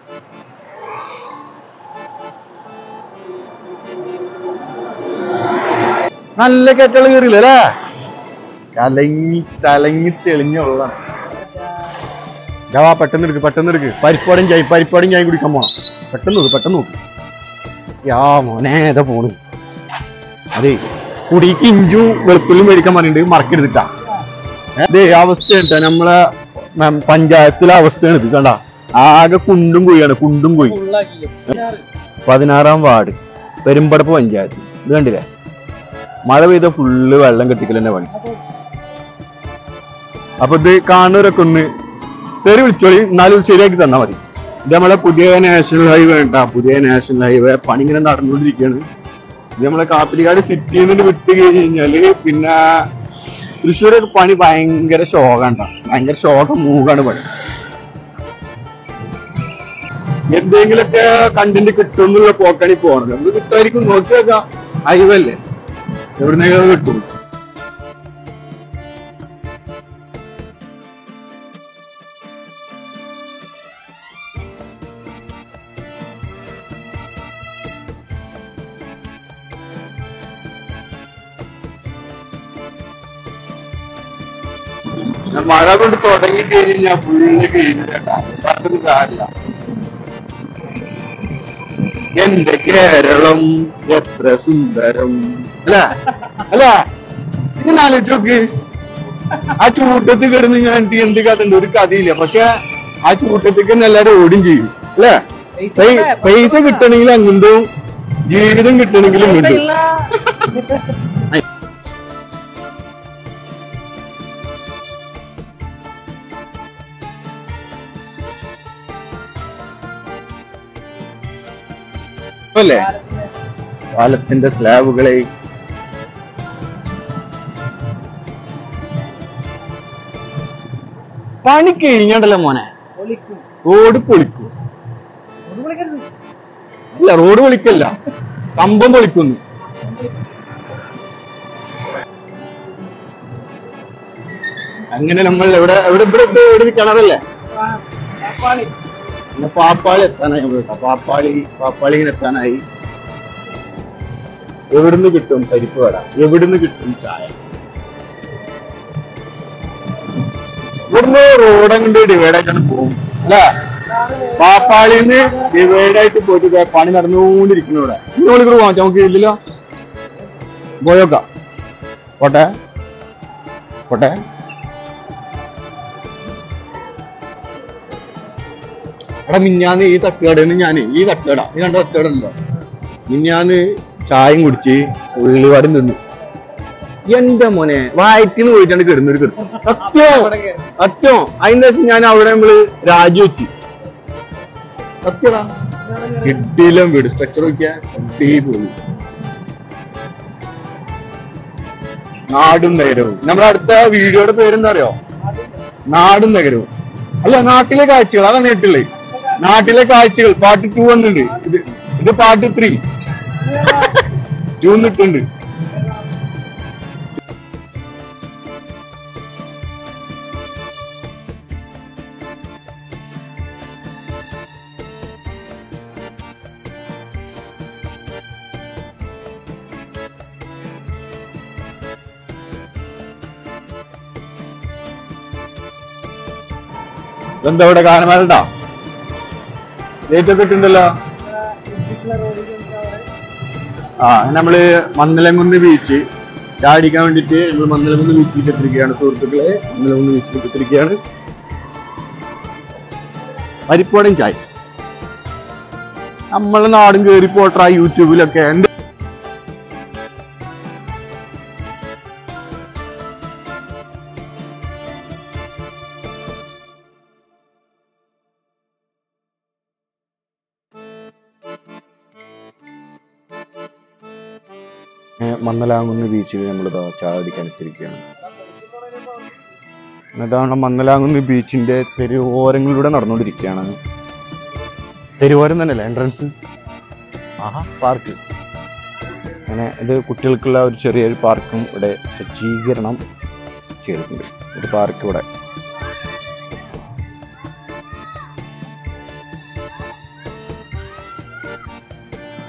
നല്ല കെട്ടള് കയറിയില്ല അല്ലേ കലങ്ങി തലങ്ങി തെളിഞ്ഞ വെള്ളമാണ് ജവാ പെട്ടെന്ന് എടുക്ക് പെട്ടെന്ന് എടുക്ക് പരിപ്പാടും ചായ പരിപ്പാടും ചായ കുടിക്കാൻ പോണം പെട്ടെന്ന് നോക്ക് പെട്ടെന്ന് നോക്ക് യാ മോനെ ഏതാ പോണ് അതെ കുടിക്ക് ഇഞ്ചും വെളുത്തുള്ളിയും മേടിക്കാൻ പറഞ്ഞിട്ട് മറക്കരുതിട്ടാ അതെ അവസ്ഥ കേട്ടാ നമ്മളെ മ- പഞ്ചായത്തിലെ അവസ്ഥയാണ് ഇത് കണ്ട ആകെ കുണ്ടും കുഴിയാണ് കുണ്ടും കുഴി പതിനാറാം വാർഡ് പെരുമ്പടപ്പ് പഞ്ചായത്ത് ഇത് കണ്ടില്ലേ മഴ പെയ്ത ഫുള്ള് വെള്ളം കെട്ടിക്കൽ തന്നെ പണി അപ്പൊ ഇത് കാണുന്നവരൊക്കെ ഒന്ന് തെറി വിളിച്ചോളി എന്നാലും ശരിയാക്കി തന്നാ മതി ഇത് നമ്മളെ പുതിയ നാഷണൽ ഹൈവേ ഉണ്ടാ പുതിയ നാഷണൽ ഹൈവേ പണി ഇങ്ങനെ നടന്നുകൊണ്ടിരിക്കുകയാണ് ഇത് നമ്മളെ കാപ്പിരിക്കാട് സിറ്റിയിൽ നിന്ന് വിട്ട് കഴിഞ്ഞ് കഴിഞ്ഞാല് പിന്നെ തൃശ്ശൂരൊക്കെ പണി ഭയങ്കര ശോകണ്ട ഭയങ്കര ശോകം മൂകാണ് പണി എന്തെങ്കിലുമൊക്കെ കണ്ടന്റ് കിട്ടും എന്നുള്ള പോക്കാണി പോകണത് നമുക്ക് കിട്ടുമായിരിക്കും നോക്കി വെക്കാം ഹൈവേ അല്ലേ എവിടുന്നേക്കും കിട്ടും മഴ കൊണ്ട് തുടങ്ങി കഴിഞ്ഞാൽ ഫുള്ള് കഴിഞ്ഞിട്ടും കാര്യമില്ല എന്റെ കേരളം എത്ര സുന്ദരം അല്ല അല്ല ഇങ്ങനെ ആലോചിച്ച് നോക്ക് ആ ചൂട്ടത്തിൽ കിടന്ന് ഞാൻ എന്ത് എന്ത് കഥണ്ട് ഒരു കഥയില്ല പക്ഷെ ആ ചൂട്ടത്തേക്ക് തന്നെ എല്ലാരും ഓടും ചെയ്യും അല്ലേ പൈ- പൈസ കിട്ടണമെങ്കിൽ അങ്ങുണ്ടോ ജീവിതം കിട്ടണമെങ്കിലും കിട്ടും അല്ലേ പാലത്തിന്റെ സ്ലാബുകളെ പണി കഴിഞ്ഞണ്ടല്ലോ മോനെ റോഡ് പൊളിക്കും ഇല്ല റോഡ് പൊളിക്കല്ല കമ്പം പൊളിക്കുന്നു അങ്ങനെ നമ്മൾ എവിടെ എവിടെ ഇവിടെ ഇവിടെ ഇവിടെ ഒരു കിണറല്ലേ പിന്നെ പാപ്പാളി എത്താനായി നമ്മൾ കേട്ടോ പാപ്പാളി പാപ്പാളിങ്ങനെ എത്താനായി എവിടുന്ന് കിട്ടും പരിപ്പ് വട എവിടുന്ന് കിട്ടും ചായ ഇവിടുന്ന് റോഡ് അങ്ങോട്ട് ഡിവൈഡ് ആയിട്ടാണ് പോകും അല്ലേ പാപ്പാളിന്ന് ഡിവൈഡ് ആയിട്ട് പോയിട്ട് ദേ പണി നടന്നുകൊണ്ടിരിക്കുന്നു ഇവിടെ ഇന്ന് മണിക്കൂർ പോകാം നമുക്ക് ഇല്ലല്ലോ പോയോക്കാം പോട്ടെ പോട്ടെ എടാ മിഞ്ഞാന്ന് ഈ തട്ടുകടയിൽ നിന്ന് ഞാൻ ഈ തട്ടുകട ഈ രണ്ട് തട്ടുകട ഉണ്ടോ മിഞ്ഞാന്ന് ചായയും കുടിച്ച് ഉള്ളിവാടി നിന്നു എന്റെ മോനെ വയറ്റിന്ന് പോയിട്ടാണ് കിടന്നൊരു കിടന്നു സത്യം സത്യം അതിന്റെ ശേഷം ഞാൻ അവിടെ നമ്മള് രാജിവെച്ച് സത്യടാ കിട്ടിയില്ല വീട് സ്ട്രക്ചർ നോക്കിയാ കിട്ടി പോയി നാടും നഗരവും നമ്മുടെ അടുത്ത വീഡിയോയുടെ പേരെന്താ അറിയോ നാടും നഗരവും അല്ല നാട്ടിലെ കാഴ്ചകൾ അതാണ് കേട്ടില്ലേ നാട്ടിലെ കാഴ്ചകൾ പാർട്ട് ടു വന്നിട്ടുണ്ട് ഇത് ഇത് പാർട്ട് ത്രീ ടു നിട്ടുണ്ട് എന്താ ഇവിടെ ഗാനമേളുണ്ടോ ലേറ്റ് ഒക്കെ ഇട്ടുണ്ടല്ലോ ആ നമ്മള് മന്നലംകുന്ന് ബീച്ച് ചാടിക്കാൻ വേണ്ടിട്ട് നമ്മൾ മന്നലംകുന്ന് ബീച്ചിലേക്ക് എത്തിരിക്കുകയാണ് സുഹൃത്തുക്കളെ മന്നലംകുന്ന് ബീച്ചിലേക്ക് എത്തിരിക്കുകയാണ് പരിപ്പോടൻ ചായ നമ്മളെ നാടും കയറി പോട്ടാ യൂട്യൂബിലൊക്കെ എന്ത് മന്നലാങ്കുന്ന് ബീച്ചിൽ നമ്മൾ ചാടിക്കാൻ എത്തിരിക്കുകയാണ് എന്നിട്ടാണ് മന്നലാങ്കുന്ന് ബീച്ചിന്റെ തെരുവോരങ്ങളിലൂടെ നടന്നുകൊണ്ടിരിക്കുകയാണ് തെരുവോരം തന്നെയല്ലേ എൻട്രൻസ് ആഹാ പാർക്ക് അങ്ങനെ ഇത് കുട്ടികൾക്കുള്ള ഒരു ചെറിയൊരു പാർക്കും ഇവിടെ സജ്ജീകരണം ചെയ്തിട്ടുണ്ട് ഒരു പാർക്ക് ഇവിടെ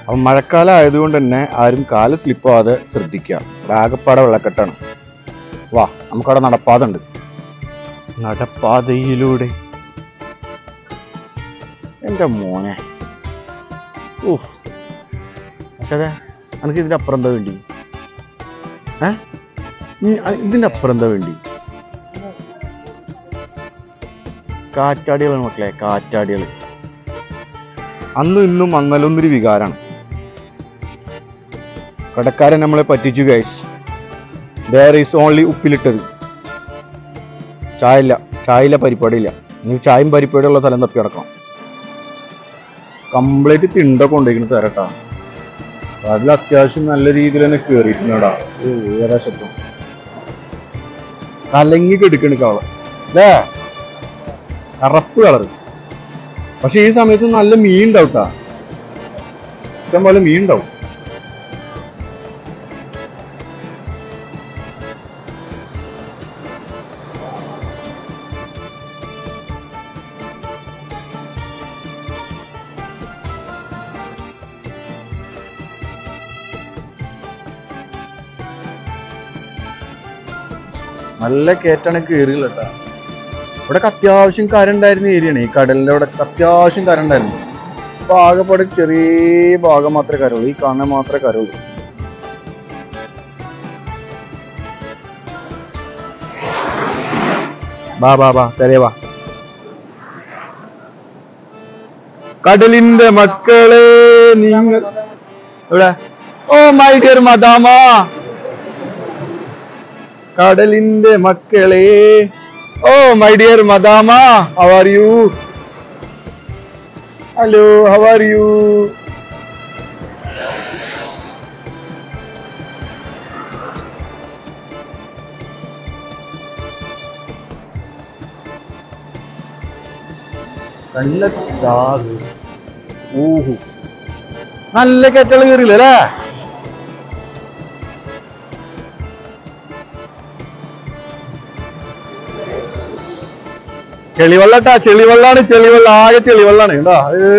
അപ്പം മഴക്കാലം ആയതുകൊണ്ട് തന്നെ ആരും കാല് സ്ലിപ്പ് ആവാതെ ശ്രദ്ധിക്കുക ഇവിടെ ആകപ്പാടെ വെള്ളക്കെട്ടാണ് വാ നമുക്കവിടെ നടപ്പാത ഉണ്ട് നടപ്പാതയിലൂടെ എൻ്റെ മോനെ ഊഹ് പക്ഷേ അതെ എനിക്ക് ഇതിൻ്റെ അപ്പുറം എന്താ വേണ്ടി ഏ ഇനി അ- ഇതിൻ്റെ അപ്പുറം എന്താ വേണ്ടി കാറ്റാടികളാണ് മക്കളെ കാറ്റാടികൾ അന്നും ഇന്നും അന്നലൊന്നൊരു വികാരമാണ് കടക്കാരൻ നമ്മളെ പറ്റിച്ചു ഗൈസ് ദർ ഈസ് ഓൺലി ഉപ്പിലിട്ടത് ചായ ഇല്ല ചായ ഇല്ല പരിപാടിയില്ല നീ ചായയും പരിപാടിയുള്ള സ്ഥലം തപ്പി കിടക്കണം കംപ്ലീറ്റ് തിണ്ടൊക്കെ കൊണ്ടിരിക്കുന്നു തരട്ടാ അതിൽ അത്യാവശ്യം നല്ല രീതിയിൽ തന്നെ കേറിയിട്ടുണ്ടാ ഏകദേശത്തും കലങ്ങി കെടുക്കണ് കളർ അല്ലേ കറുപ്പ് കളറ് പക്ഷെ ഈ സമയത്ത് നല്ല മീൻ ഉണ്ടാവും ട്ടാ. ഇഷ്ടം പോലെ മീൻ ഉണ്ടാവും നല്ല കയറ്റാണ് കയറിയില്ല കേട്ടാ ഇവിടെ അത്യാവശ്യം കരണ്ടായിരുന്ന ഏരിയയാണ് ഈ കടലിന്റെ അവിടെ അത്യാവശ്യം കരണ്ടായിരുന്നു അപ്പൊ ആകെപ്പാടെ ചെറിയ ഭാഗം മാത്രമേ കരുള്ളൂ ഈ കാണാൻ മാത്രമേ കരുള്ളൂ ബാ ബാ ബാ ചെറിയ വാ കടലിന്റെ മക്കളെ നിങ്ങൾ ഇവിടെ ഓ മൈ ഡിയർ മദാമ കടലിന്റെ മക്കളെ ഓ മൈ ഡിയർ മദാമ how are you hello how are you നല്ല ചാറ് ഊഹു നല്ല കെറ്റള് കയറിയില്ല അല്ലേ ചെളിവെള്ളട്ടാ ചെളിവെള്ളാണ് ചെളിവെള്ളം ആകെ ചെളിവെള്ളാണ് എന്താ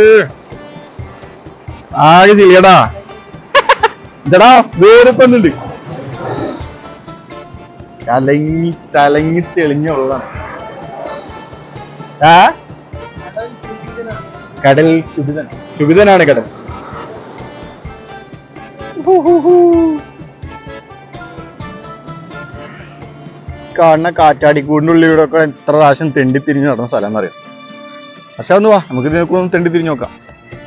ആകെ ചെളിയടാ ഇതടാ വേറിപ്പന്നുണ്ട് കലങ്ങി തലങ്ങി തെളിഞ്ഞ വെള്ളാണ് ആ കടൽ ശുഭിതൻ ശുഭിതനാണ് കടൽ കാണുന്ന കാറ്റാടിക്കൂടിനുള്ളിലൂടെ ഒക്കെ എത്ര പ്രാവശ്യം തെണ്ടി തിരിഞ്ഞ് നടന്ന സ്ഥലം എന്നറിയാം പക്ഷെ ഒന്ന് വാ നമുക്ക് ഇതിനൊക്കെ ഒന്ന് തെണ്ടി തിരിഞ്ഞ് നോക്കാം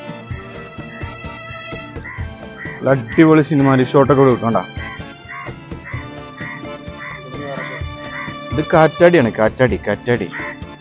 നല്ല അടിപൊളി സിനിമാറ്റിക് ഷോട്ടൊക്കെ ഇവിടെ കിട്ടണ്ട ഇത് കാറ്റാടിയാണ് കാറ്റാടി കാറ്റാടി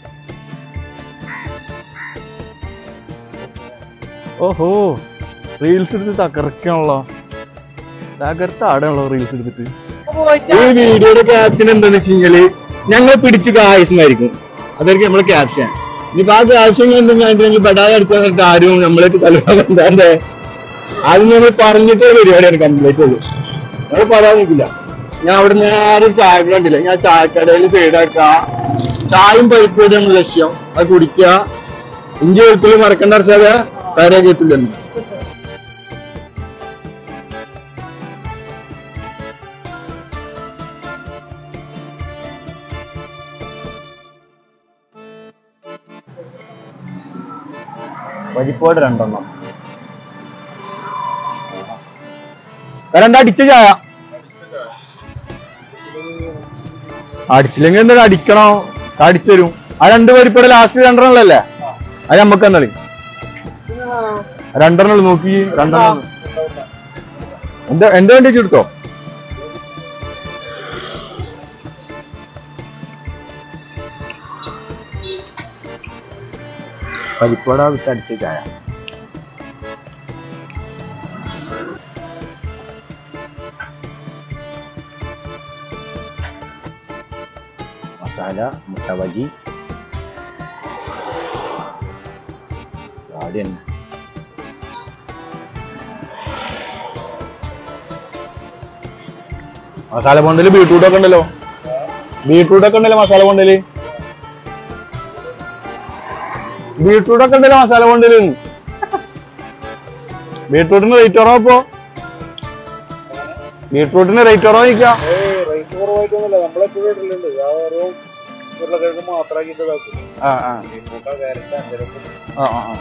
ഓഹോ റീൽസ് എടുത്ത് തകർക്കാണല്ലോ തകർത്താടാണല്ലോ റീൽസ് എടുത്തിട്ട് ഈ വീഡിയോയുടെ ക്യാപ്ഷൻ എന്താന്ന് വെച്ച് കഴിഞ്ഞാല് ഞങ്ങൾ പിടിച്ചു കായസമായിരിക്കും അതായിരിക്കും നമ്മളെ ക്യാപ്ഷൻ ഇനിയിപ്പോ ആ ക്യാപ്ഷൻ എന്തെങ്കിലും ബഡായ അടിച്ചാൽ നേരത്തെ ആരും നമ്മളേക്ക് തലവാൻ എന്താ അത് നമ്മൾ പറഞ്ഞിട്ട് പരിപാടിയാണ് കംപ്ലീറ്റ് ഉള്ളൂ നമ്മൾ പറയാൻ നിൽക്കില്ല ഞാൻ അവിടെ നേരെ ചായ കണ്ടില്ല ഞാൻ ചായക്കടയിൽ സൈഡാക്കുക ചായയും പരിപ്പോടെ നമ്മൾ ലക്ഷ്യം അത് കുടിക്കുക ഇഞ്ചി വെളുത്തുള്ളി മറക്കണ്ട അടച്ചാതെ കാര്യം കേട്ടില്ലെന്ന് പരിപ്പോട് രണ്ടെണ്ണം രണ്ടാ അടിച്ച ചായ അടിച്ചില്ലെങ്കിൽ എന്താ അടിക്കണോ അടിച്ചു തരും ആ രണ്ട് പരിപ്പോടെ ലാസ്റ്റ് രണ്ടെണ്ണല്ലേ അത് നമ്മക്ക് എന്നാളി രണ്ടെണ്ണം നോക്കി രണ്ടെണ്ണം എന്താ എന്റെ വണ്ടി എടുത്തോ പരിപ്പോട വിട്ട് അടിച്ച ചായ മസാല മുട്ട ബജി ഗാഡി തന്നെ മസാല ബോണ്ടില് ബീട്രൂട്ട് ഒക്കെ ഉണ്ടല്ലോ ബീട്രൂട്ട് ഒക്കെ ഉണ്ടല്ലോ മസാല ബോണ്ടില് ബീട്രൂട്ട് ഒക്കെ ഉണ്ടല്ലോ മസാല ബോണ്ടില് ബീട്രൂട്ടിന് റേറ്റ് കുറവാ ഇപ്പോ ബീട്രൂട്ടിന് റേറ്റ് കുറവാ ചോദിക്കാം ഏയ് റേറ്റ് കുറവായിട്ടൊന്നുമില്ല നമ്മളെപ്പോഴും ഇടലുണ്ട് ആ ഓരോ ഉരുളക്കിഴങ്ങ് മാത്രമാക്കിയിട്ട് ഇതാക്കും ആ ആ ബീറ്റ്റൂട്ട് ക്യാരറ്റ് അഞ്ചരക്ക് ആ ആ ആ.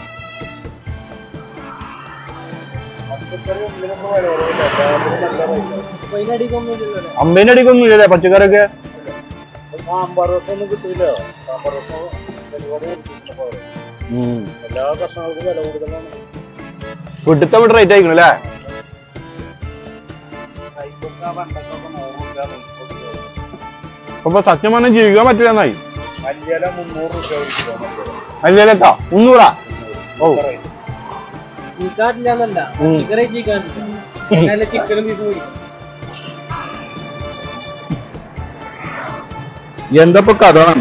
പച്ചക്കറി ഒന്നിനൊന്നും വില കുറവില്ല എല്ലാത്തിനും നല്ല റേറ്റ് അമ്പതിന്റെ അടിക്കൊന്നും ഇല്ലേ പച്ചക്കറിയൊക്കെ സാമ്പാർ രസം ഒന്നും കിട്ടില്ല സാമ്പാർ രസം പരിപാടി നിർത്തിയിട്ടില്ല പോലെ. ഉം. എല്ലാ കഷ്ണങ്ങൾക്കും വില കൂടുതലാണ് വീട്ടിലത്തെ വീട്ട് റേറ്റ് ആയിക്കണം അല്ലേ കൈപ്പൊക്കെ വെണ്ടക്കൊക്കെ നൂറ് രൂപ നൂറ്റിപ്പത്ത് രൂപ അപ്പൊ സത്യം പറഞ്ഞാൽ ജീവിക്കാൻ പറ്റില്ല എന്നായി മല്ലിയില മുന്നൂറ് രൂപ ഒരു കിലോ മല്ലിയില. അല്ലേക്കാ മുന്നൂറാ ഓ റേറ്റ്. ചീക്കാട്ടില്ലാന്നല്ല ഉം. ചിക്കനെ ചീക്കാട്ടില്ല നല്ല ചിക്കനും ബീഫും മേടിക്കും എന്താ ഇപ്പൊ കഥ വേണ്ട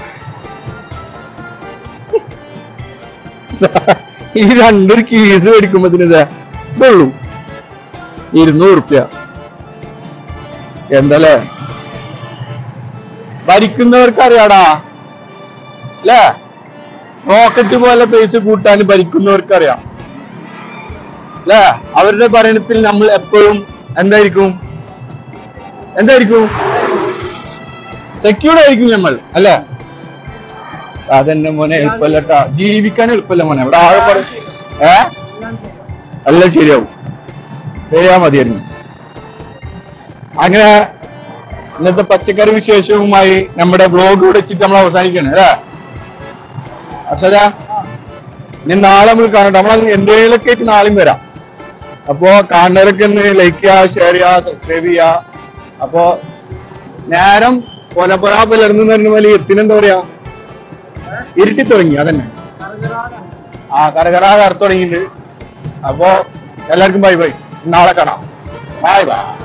ഈ രണ്ടൊരു കീസ് മേടിക്കുമ്പത്തിന് ഇതാ ഇതുള്ളൂ ഇരുന്നൂറ് ഉറുപ്യ എന്തല്ലേ ഭരിക്കുന്നവർക്ക് അറിയാടാ അല്ലേ റോക്കറ്റ് പോലെ പൈസ കൂട്ടാൻ ഭരിക്കുന്നവർക്ക് അറിയാം അല്ലേ അവരുടെ ഭരണത്തിൽ നമ്മൾ എപ്പോഴും എന്തായിരിക്കും എന്തായിരിക്കും സെക്യൂർഡ് ആയിരിക്കും നമ്മൾ അല്ലേ അതെന്നെ മോനെ എളുപ്പമല്ലട്ടാ ജീവിക്കാൻ എളുപ്പമല്ല മോനെ ഇവിടെ ആകെ പറ- ഏ എല്ലാം ശരിയാവും ശരിയാ മതിയായിരുന്നു അങ്ങനെ ഇന്നത്തെ പച്ചക്കറി വിശേഷവുമായി നമ്മുടെ ബ്ലോഗ് വെച്ചിട്ട് നമ്മൾ അവസാനിക്കുകയാണ് അല്ലേ അസല ഇനി നാളെ നമുക്ക് കാണട്ടെ നമ്മൾ എന്തെങ്കിലുമൊക്കെ ആയിട്ട് നാളെയും വരാം അപ്പോ കാണുന്നവരൊക്കെ ഒന്ന് ലൈക്ക് ചെയ്യുക ഷെയർ ചെയ്യുക സബ്സ്ക്രൈബ് ചെയ്യുക അപ്പോ നേരം കൊലപൊറ പുലർന്നു പറഞ്ഞ പോലെ എത്തിനെന്താ പറയാ ഇരുട്ടി തുടങ്ങി അതന്നെ ആ കരകരാ കറുത്തു തുടങ്ങിയിട്ടുണ്ട് അപ്പോ എല്ലാവർക്കും ബൈ ബൈ നാളെ കാണാം ബൈ ബൈ